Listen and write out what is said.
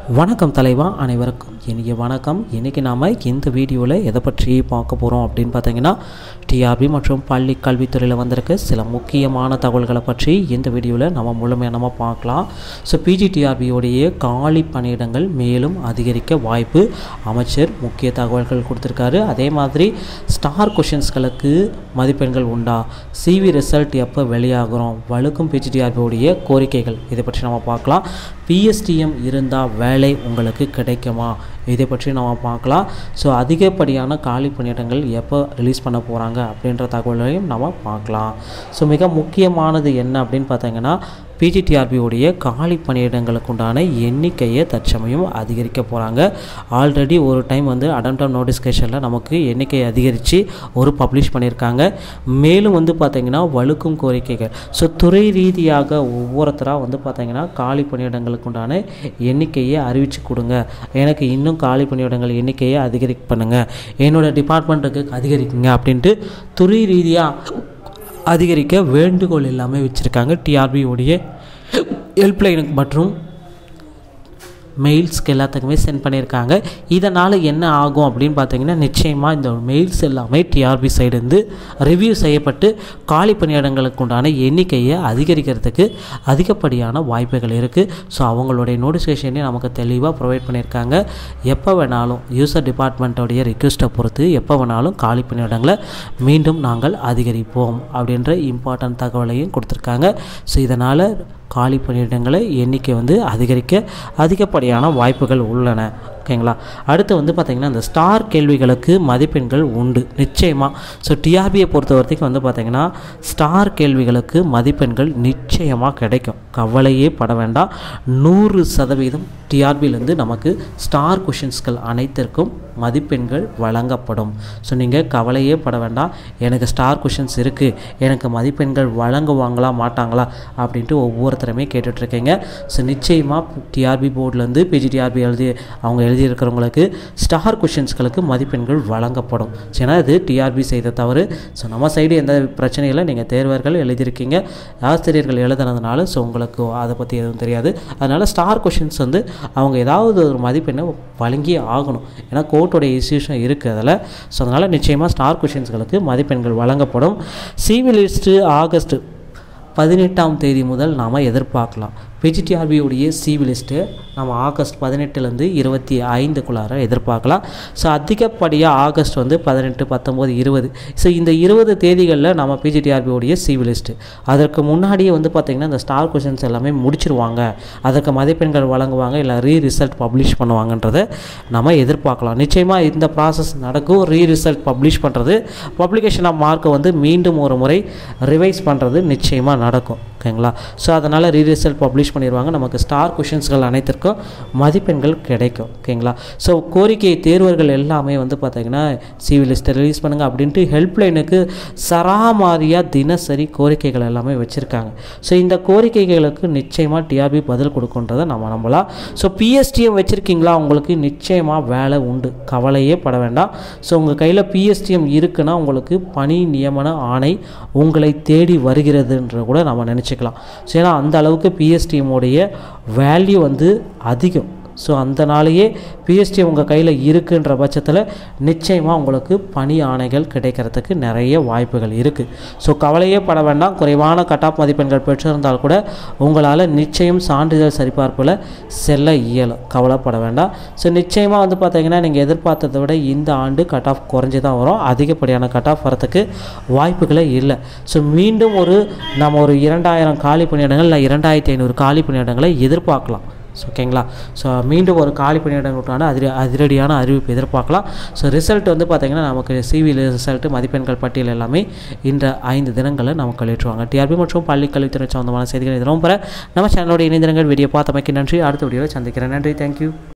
வணக்கம் தலைவா அனைவருக்கும் இனிய வணக்கம் இன்றைக்கி நாம் இந்த வீடியோவில் எதை பற்றி பார்க்க போகிறோம் அப்படின்னு பார்த்தீங்கன்னா டிஆர்பி மற்றும் பள்ளி கல்வித்துறையில் வந்திருக்க சில முக்கியமான தகவல்களை பற்றி இந்த வீடியோவில் நம்ம முழுமையாக நம்ம பார்க்கலாம் ஸோ பிஜிடிஆர்பியோடைய காலி பணியிடங்கள் மேலும் அதிகரிக்க வாய்ப்பு அமைச்சர் முக்கிய தகவல்கள் கொடுத்துருக்காரு அதே மாதிரி ஸ்டார் கொஷின்ஸ்களுக்கு மதிப்பெண்கள் உண்டா சிவி ரிசல்ட் எப்போ வெளியாகிறோம் வழுக்கும் பிஜிடிஆர்பியோடைய கோரிக்கைகள் இதை பற்றி நம்ம பார்க்கலாம் பிஎஸ்டிஎம் இருந்தால் வேலை உங்களுக்கு கிடைக்குமா இதை பற்றி நம்ம பார்க்கலாம் ஸோ அதிகப்படியான காலி பணியிடங்கள் எப்போ ரிலீஸ் பண்ண போகிறாங்க அப்படின்ற தகவலையும் நம்ம பார்க்கலாம் ஸோ மிக முக்கியமானது என்ன அப்படின்னு பார்த்தீங்கன்னா பிஜிடிஆர்பியுடைய காலி பணியிடங்களுக்கு உண்டான எண்ணிக்கையை தற்சமயம் அதிகரிக்க போகிறாங்க ஆல்ரெடி ஒரு டைம் வந்து அடம்டம் நோட்டிஃபிகேஷனில் நமக்கு எண்ணிக்கை அதிகரித்து ஒரு பப்ளிஷ் பண்ணியிருக்காங்க மேலும் வந்து பார்த்திங்கன்னா வழுக்கும் கோரிக்கைகள் ஸோ துறை ரீதியாக ஒவ்வொருத்தராக வந்து பார்த்திங்கன்னா காலி பணியிடங்களுக்கு உண்டான எண்ணிக்கையை அறிவித்து கொடுங்க எனக்கு இன்னும் காலி பணியிடங்கள் எண்ணிக்கையை அதிகரிக்க பண்ணுங்கள் என்னோடய டிபார்ட்மெண்ட்டுக்கு அதிகரிக்குங்க அப்படின்ட்டு துறை ரீதியாக அதிகரிக்க வேண்டுகோள் எல்லாமே வச்சுருக்காங்க டிஆர்பியோடைய ஹெல்ப்லைனுக்கு மற்றும் மெயில்ஸ்க்கு எல்லாத்துக்குமே சென்ட் பண்ணியிருக்காங்க இதனால் என்ன ஆகும் அப்படின்னு பார்த்தீங்கன்னா நிச்சயமாக இந்த மெயில்ஸ் எல்லாமே டிஆர்பி சைடுந்து ரிவ்யூ செய்யப்பட்டு காலி பணியிடங்களுக்கு உண்டான எண்ணிக்கையை அதிகரிக்கிறதுக்கு அதிகப்படியான வாய்ப்புகள் இருக்குது ஸோ அவங்களுடைய நோட்டிஃபிகேஷனையும் நமக்கு தெளிவாக ப்ரொவைட் பண்ணியிருக்காங்க எப்போ வேணாலும் யூசர் டிபார்ட்மெண்ட்டோடைய ரிக்வெஸ்ட்டை பொறுத்து எப்போ வேணாலும் காலி பணியிடங்களை மீண்டும் நாங்கள் அதிகரிப்போம் அப்படின்ற இம்பார்ட்டன்ட் தகவலையும் கொடுத்துருக்காங்க ஸோ இதனால் காலி பணியிடங்களை எண்ணிக்கை வந்து அதிகரிக்க அதிகப்படியான வாய்ப்புகள் உள்ளன ஓகேங்களா அடுத்து வந்து பார்த்திங்கன்னா இந்த ஸ்டார் கேள்விகளுக்கு மதிப்பெண்கள் உண்டு நிச்சயமாக ஸோ டிஆர்பியை பொறுத்த வரைக்கும் வந்து பார்த்திங்கன்னா ஸ்டார் கேள்விகளுக்கு மதிப்பெண்கள் நிச்சயமாக கிடைக்கும் கவலையே பட வேண்டாம் நூறு சதவீதம் டிஆர்பியிலேருந்து நமக்கு ஸ்டார் கொஷின்ஸ்கள் அனைத்திற்கும் மதிப்பெண்கள் வழங்கப்படும் ஸோ நீங்கள் கவலையே பட வேண்டாம் எனக்கு ஸ்டார் கொஷின்ஸ் இருக்குது எனக்கு மதிப்பெண்கள் வழங்குவாங்களா மாட்டாங்களா அப்படின்ட்டு ஒவ்வொருத்தருமே கேட்டுட்ருக்கீங்க ஸோ நிச்சயமாக டிஆர்பி போர்ட்லேருந்து பிஜிடிஆர்பி எழுதி அவங்க எழுதியிருக்கிறவங்களுக்கு ஸ்டார் கொஷின்ஸ்களுக்கு மதிப்பெண்கள் வழங்கப்படும் ஸோ ஏன்னா இது டிஆர்பி செய்த தவறு ஸோ நம்ம சைடு எந்த பிரச்சனையும் இல்லை நீங்கள் தேர்வர்கள் எழுதியிருக்கீங்க ஆசிரியர்கள் எழுதுனதுனால ஸோ உங்களுக்கு அதை பற்றி எதுவும் தெரியாது அதனால் ஸ்டார் கொஷின்ஸ் வந்து அவங்க ஏதாவது ஒரு மதிப்பெண்ணை வழங்கியே ஆகணும் ஏன்னா கோர்ட்டோடைய இஷ்யூஷன் இருக்குது அதில் ஸோ அதனால் நிச்சயமாக ஸ்டார் கொஷின்ஸ்களுக்கு மதிப்பெண்கள் வழங்கப்படும் சிவிலிஸ்ட்டு ஆகஸ்ட் பதினெட்டாம் தேதி முதல் நாம் எதிர்பார்க்கலாம் பிஜிடிஆர்பியுடைய சிவி லிஸ்ட்டு நம்ம ஆகஸ்ட் பதினெட்டுலேருந்து இருபத்தி ஐந்துக்குள்ளார எதிர்பார்க்கலாம் ஸோ அதிகப்படியாக ஆகஸ்ட் வந்து பதினெட்டு பத்தொம்போது இருபது ஸோ இந்த இருபது தேதிகளில் நம்ம பிஜிடிஆர்பியுடைய சிவி லிஸ்ட்டு அதற்கு முன்னாடியே வந்து பார்த்திங்கன்னா இந்த ஸ்டார் கொஷின்ஸ் எல்லாமே முடிச்சிருவாங்க அதற்கு மதிப்பெண்கள் வழங்குவாங்க இல்லை ரீ ரிசல்ட் பப்ளிஷ் பண்ணுவாங்கன்றதை நம்ம எதிர்பார்க்கலாம் நிச்சயமாக இந்த ப்ராசஸ் நடக்கும் ரீ ரிசல்ட் பப்ளிஷ் பண்ணுறது பப்ளிகேஷன் ஆஃப் மார்க்கை வந்து மீண்டும் ஒரு முறை ரிவைஸ் பண்ணுறது நிச்சயமாக நடக்கும் ஓகேங்களா ஸோ அதனால் ரீ ரிசல்ட் பப்ளிஷ் பண்ணிடுவாங்க நமக்கு ஸ்டார் கொஷின்ஸ்கள் அனைத்திற்கும் மதிப்பெண்கள் கிடைக்கும் ஓகேங்களா ஸோ கோரிக்கை தேர்வர்கள் எல்லாமே வந்து பார்த்திங்கன்னா சிவில் லிஸ்ட்டை ரிலீஸ் பண்ணுங்கள் அப்படின்ட்டு ஹெல்ப்லைனுக்கு சராமாரியாக தினசரி கோரிக்கைகள் எல்லாமே வச்சுருக்காங்க ஸோ இந்த கோரிக்கைகளுக்கு நிச்சயமாக டிஆர்பி பதில் கொடுக்குன்றதை நம்ம நம்பலாம் ஸோ பிஎஸ்டிஎம் வச்சுருக்கீங்களா உங்களுக்கு நிச்சயமாக வேலை உண்டு கவலையே பட வேண்டாம் ஸோ உங்கள் கையில் பிஎஸ்டிஎம் இருக்குன்னா உங்களுக்கு பணி நியமன ஆணை உங்களை தேடி வருகிறதுன்ற கூட நம்ம நினச்சிக்கலாம் ஸோ ஏன்னா அந்த அளவுக்கு பிஎஸ்டிஎம்முடைய வேல்யூ வந்து அதிகம் ஸோ அந்த நாளையே பிஎஸ்டி உங்கள் கையில் இருக்குன்ற பட்சத்தில் நிச்சயமாக உங்களுக்கு பணி ஆணைகள் கிடைக்கிறதுக்கு நிறைய வாய்ப்புகள் இருக்குது ஸோ கவலையே பட வேண்டாம் குறைவான கட்டாப் மதிப்பெண்கள் பெற்றிருந்தால் கூட உங்களால் நிச்சயம் சான்றிதழ் சரிபார்ப்பில் செல்ல இயலும் கவலைப்பட வேண்டாம் ஸோ நிச்சயமாக வந்து பார்த்தீங்கன்னா நீங்கள் எதிர்பார்த்ததை விட இந்த ஆண்டு கட் ஆஃப் குறைஞ்சி தான் வரும் அதிகப்படியான கட் ஆஃப் வரத்துக்கு வாய்ப்புகளே இல்லை ஸோ மீண்டும் ஒரு நம்ம ஒரு இரண்டாயிரம் காலி பணியிடங்கள் இல்லை இரண்டாயிரத்தி ஐநூறு காலி பணியிடங்களை எதிர்பார்க்கலாம் ஸோ ஓகேங்களா ஸோ மீண்டும் ஒரு காலி பணியிடங்களுக்கான அதிர அதிரடியான அறிவிப்பு எதிர்பார்க்கலாம் ஸோ ரிசல்ட் வந்து பார்த்திங்கன்னா நமக்கு சிவி ரிசல்ட்டு மதிப்பெண்கள் பட்டியல் எல்லாமே இந்த ஐந்து தினங்களில் நமக்கு வெளியிட்டுருவாங்க டிஆர்பி மற்றும் பள்ளி கல்வித்துறை சம்மந்தமான செய்திகள் எதிரும் பெற நம்ம சேனலோட இணைந்திரங்கள் வீடியோ பார்த்தமைக்கு நன்றி அடுத்த வீடியோவில் சந்திக்கிறேன் நன்றி தேங்க்யூ